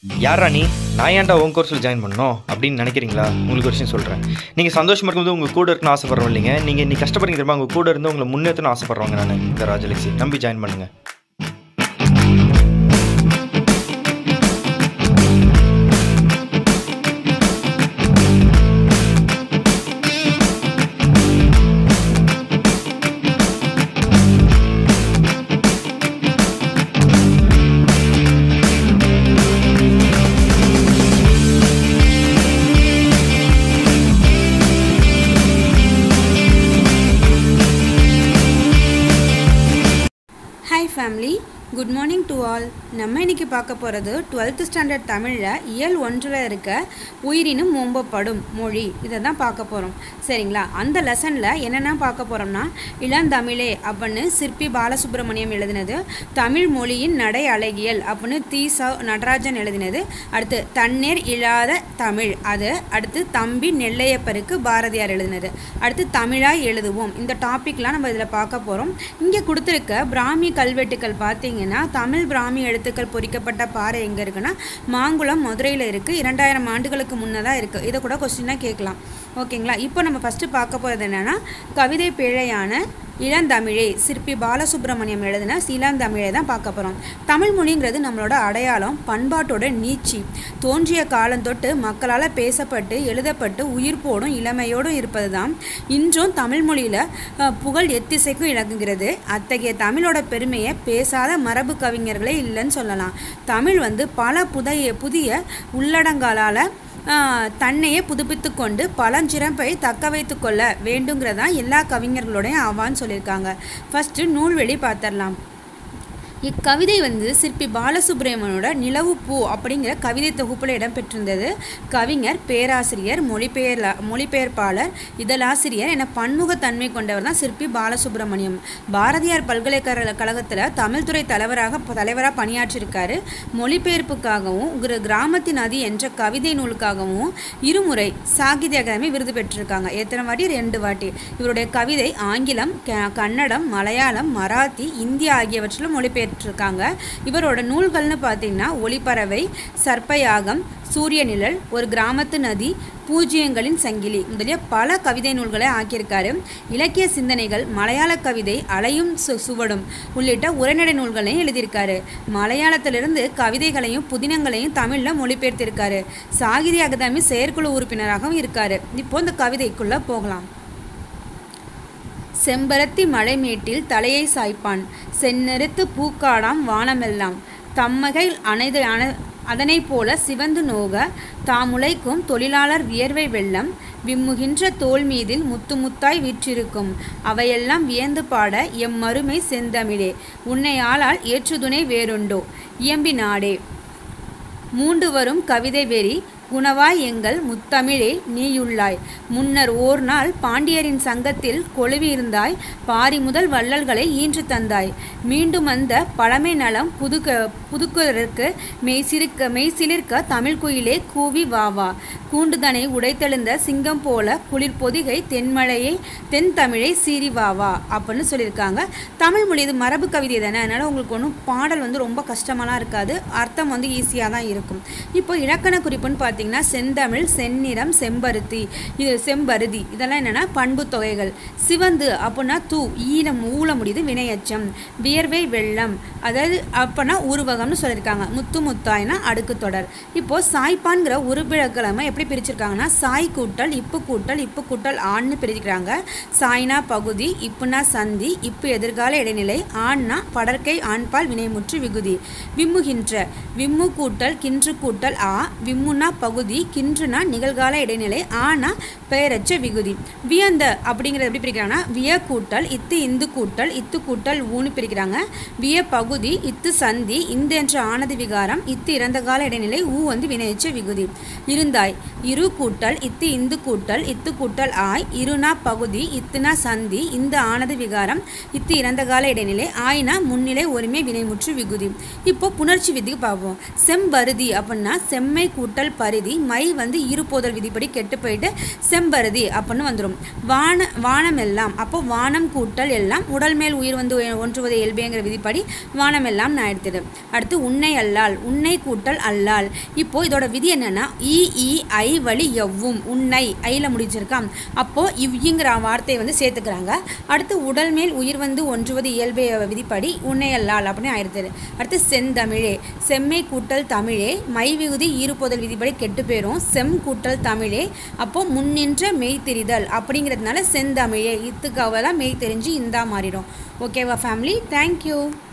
யாரா நீ நான் ஏன்டா உன் கோர்ஸில் ஜாயின் பண்ணணும் அப்படின்னு நினைக்கிறீங்களா உங்களுக்கு ஒரு விஷயம் சொல்கிறேன் நீங்கள் சந்தோஷமாக இருக்கும்போது உங்கள் கூட இருக்கணும்னு ஆசைப்படுறோம் இல்லைங்க நீங்கள் இன்னைக்கு கஷ்டப்படுறீங்க தெரியுமா உங்கள் கூட இருந்து உங்களை முன்னேற்றணும் ஆசைப்படுறவங்க நான் இந்த ராஜலட்சுமி நம்பி ஜாயின் பண்ணுங்கள் hi family good morning to all நம்ம இன்னைக்கு பார்க்க போகிறது டுவெல்த்து ஸ்டாண்டர்ட் தமிழில் இயல் ஒன்றில் இருக்க உயிரினும் ஓம்பப்படும் மொழி இதை தான் பார்க்க போகிறோம் சரிங்களா அந்த லெசனில் என்னென்ன பார்க்க போகிறோம்னா இளந்தமிழே அப்படின்னு சிற்பி பாலசுப்ரமணியம் எழுதினது தமிழ் மொழியின் நடை அழகியல் அப்படின்னு தி ச நடராஜன் எழுதினது அடுத்து தண்ணீர் இல்லாத தமிழ் அது அடுத்து தம்பி நெல்லையப்பருக்கு பாரதியார் எழுதினது அடுத்து தமிழாய் எழுதுவோம் இந்த டாபிக்லாம் நம்ம இதில் பார்க்க போகிறோம் இங்கே கொடுத்துருக்க பிராமி கல்வெட்டுக்கள் பார்த்தீங்கன்னா தமிழ் பிராமி எழுத்துக்கள் பொறிக்கப்பட்ட பாறை எங்கே இருக்குன்னா மாங்குளம் மதுரையில் இருக்குது இரண்டாயிரம் ஆண்டுகளுக்கு முன்னதாக இருக்குது இதை கூட கொஸ்டினாக கேட்கலாம் ஓகேங்களா இப்போ நம்ம ஃபஸ்ட்டு பார்க்க போகிறது என்னென்னா கவிதை பிழையான இளந்தமிழே சிற்பி பாலசுப்ரமணியம் எழுதின இளந்தமிழை தான் பார்க்க போகிறோம் தமிழ் மொழிங்கிறது நம்மளோட அடையாளம் பண்பாட்டோட நீட்சி தோன்றிய காலம் தொட்டு மக்களால் பேசப்பட்டு எழுதப்பட்டு உயிர் போடும் இளமையோடும் இருப்பது தான் இன்றும் தமிழ் மொழியில் அஹ், புகழ் எத்திசைக்கும் இழங்குகிறது அத்தகைய தமிழோட பெருமையை பேசாத மரபு கவிஞர்களே இல்லைன்னு சொல்லலாம் தமிழ் வந்து பல புதைய புதிய உள்ளடங்களால் ஆஹ், தன்னையே புதுப்பித்து கொண்டு பழஞ்சிறப்பை தக்க வைத்து கொள்ள வேண்டுங்கிறதான் எல்லா கவிஞர்களுடைய ஆவான்னு சொல்லியிருக்காங்க ஃபஸ்ட்டு நூல்வெளி பார்த்துடலாம் இக்கவிதை வந்து சிற்பி பாலசுப்ரமணியோட நிலவு பூ அப்படிங்கிற கவிதை தொகுப்பில் இடம்பெற்றிருந்தது கவிஞர் பேராசிரியர் மொழிபெயர் மொழிபெயர்ப்பாளர் இதழாசிரியர் என பன்முகத்தன்மை கொண்டவர் தான் சிற்பி பாலசுப்ரமணியம் பாரதியார் பல்கலைக்கழக கழகத்தில் தமிழ்துறை தலைவராக தலைவராக பணியாற்றியிருக்காரு மொழிபெயர்ப்புக்காகவும் ஒரு கிராமத்தின் நதி என்ற கவிதை நூலுக்காகவும் இருமுறை சாகித்ய அகாதமி விருது பெற்றிருக்காங்க எத்தனை வாட்டி ரெண்டு வாட்டி இவருடைய கவிதை ஆங்கிலம் க- கன்னடம் மலையாளம் மராத்தி இந்தி ஆகியவற்றிலும் மொழிபெயர்த்திருக்காங்க இவரோட நூல்கள்னு பார்த்தீங்கன்னா ஒளிப்பறவை சர்ப்பயாகம் சூரிய நிழல் ஒரு கிராமத்து நதி பூஜ்ஜியங்களின் சங்கிலி முதலிய பல கவிதை நூல்களை ஆக்கியிருக்காரு இலக்கிய சிந்தனைகள் மலையாள கவிதை அலையும் சு சுவடும் உள்ளிட்ட உரைநடை நூல்களையும் எழுதியிருக்காரு மலையாளத்திலிருந்து கவிதைகளையும் புதினங்களையும் தமிழில் மொழிபெயர்த்திருக்காரு சாகித்ய அகாதமி செயற்குழு உறுப்பினராகவும் இருக்காரு இப்போ இந்த கவிதைக்குள்ளே போகலாம் செம்பருத்தி மழைமேட்டில் தலையை சாய்ப்பான் செந்நிறுத்து பூக்காடாம் வானமெல்லாம் தம்மகை அனைது அன அதனைப் போல சிவந்து நோக தாமுளைக்கும் தொழிலாளர் வியர்வை வெள்ளம் விம்முகின்ற தோல் மீதில் முத்து முத்தாய் வீற்றிருக்கும் அவையெல்லாம் வியந்து பாட எம் மறுமை செந்தமிழே உன்னை ஆளால் ஏற்றுதுணை வேறுண்டோ இயம்பி நாடே மூண்டு வரும் கவிதை வெறி குணவாய் எங்கள் முத்தமிழே நீயுள்ளாய் முன்னர் ஓர் நாள் பாண்டியரின் சங்கத்தில் கொழுவியிருந்தாய் பாரி முதல் வள்ளல்களை ஈன்று தந்தாய் மீண்டும் அந்த பழமை நலம் புதுக்க புதுக்குவதற்கு மெய்சிருக்க மெய்சிலிர்க்க தமிழ் குயிலே கூவி வா வா கூண்டுதனை உடைத்தெழுந்த சிங்கம் போல குளிர் பொதிகை தென்மழையை தென் தமிழை சீறி வா வா அப்படின்னு சொல்லியிருக்காங்க தமிழ் மொழி இது மரபு கவிதை தானே அதனால் உங்களுக்கு ஒன்றும் பாடல் வந்து ரொம்ப கஷ்டமாலாம் இருக்காது அர்த்தம் வந்து ஈஸியாக தான் இருக்கும் இப்போ இலக்கண குறிப்புன்னு பார்த்தீங்கன்னா செந்தமிழ் செந்நிறம் செம்பருத்தி இது செம்பருதி இதெல்லாம் என்னென்னா பண்பு தொகைகள் சிவந்து அப்படின்னா தூ ஈனம் ஊழ முடியுது வினையச்சம் வியர்வை வெள்ளம் அதாவது அப்போனா உருவகம்னு சொல்லியிருக்காங்க முத்து முத்தாய்னா அடுக்கு தொடர் இப்போ சாய்ப்பான்கிற உருபிழக்கிழமை எப்படி பிரிச்சிருக்காங்கன்னா சாய் கூட்டல் இப்பு கூட்டல் இப்பு கூட்டல் ஆண்னு பிரிக்கிறாங்க சாய்னா பகுதி இப்புனா சந்தி இப்பு எதிர்கால இடைநிலை ஆண்னா படற்கை ஆண்பால் வினைமுற்று விகுதி விம்முகின்ற விம்மு கூட்டல் கின்று கூட்டல் ஆ விம்முனா பகுதி கின்றுனா நிகழ்கால இடைநிலை ஆனா பெயரச்ச விகுதி வியந்த அப்படிங்கிறது எப்படி பிரிக்கிறாங்கன்னா விய கூட்டல் இத்து இந்து கூட்டல் இத்து கூட்டல் ஊன்னு பிரிக்கிறாங்க விய பகுதி இத்து சந்தி இந்த என்ற ஆனது விகாரம் இத்து இறந்த கால இடைநிலை ஊ வந்து வினையச்ச விகுதி இருந்தாய் இரு கூட்டல் இத்து இந்து கூட்டல் இத்து கூட்டல் ஆய் இருனா பகுதி இத்துனா சந்தி இந்த ஆனது விகாரம் இத்து இறந்த கால இடைநிலை ஆயினா முன்னிலை ஒருமை வினைமுற்று விகுதி இப்போ புணர்ச்சி விதிக்கு பார்ப்போம் செம்பருதி அப்படின்னா செம்மை கூட்டல் பருதி மை வந்து இருபோதல் விதிப்படி கெட்டு போயிட்டு செம்பருதி அப்படின்னு வந்துடும் வான வானம் எல்லாம் அப்போ வானம் கூட்டல் எல்லாம் உடல் மேல் உயிர் வந்து ஒன்றுவது இயல்பேங்கிற விதிப்படி வானம் எல்லாம் நான் எடுத்துடு அடுத்து உன்னை அல்லால் உன்னை கூட்டல் அல்லால் இப்போ இதோட விதி என்னன்னா இ இ ஐ வழி எவ்வும் உன்னை ஐல முடிச்சிருக்கான் அப்போ இவ்ங்கிற வார்த்தையை வந்து சேர்த்துக்கிறாங்க அடுத்து உடல் மேல் உயிர் வந்து ஒன்றுவது இயல்பே விதிப்படி உன்னை அல்லால் அப்படின்னு ஆயிடுது அடுத்து செந்தமிழே செம்மை கூட்டல் தமிழே மை விகுதி ஈறுபோதல் விதிப்படி கெட்டு போயிரும் செம் கூட்டல் தமிழே அப்போ முன்னின்ற மெய் தெரிதல் அப்படிங்கிறதுனால செந்தமிழே இத்துக்காவெல்லாம் மெய் தெரிஞ்சு இந்தா மாறிடும் ஓகேவா ஃபேமிலி தேங்க்யூ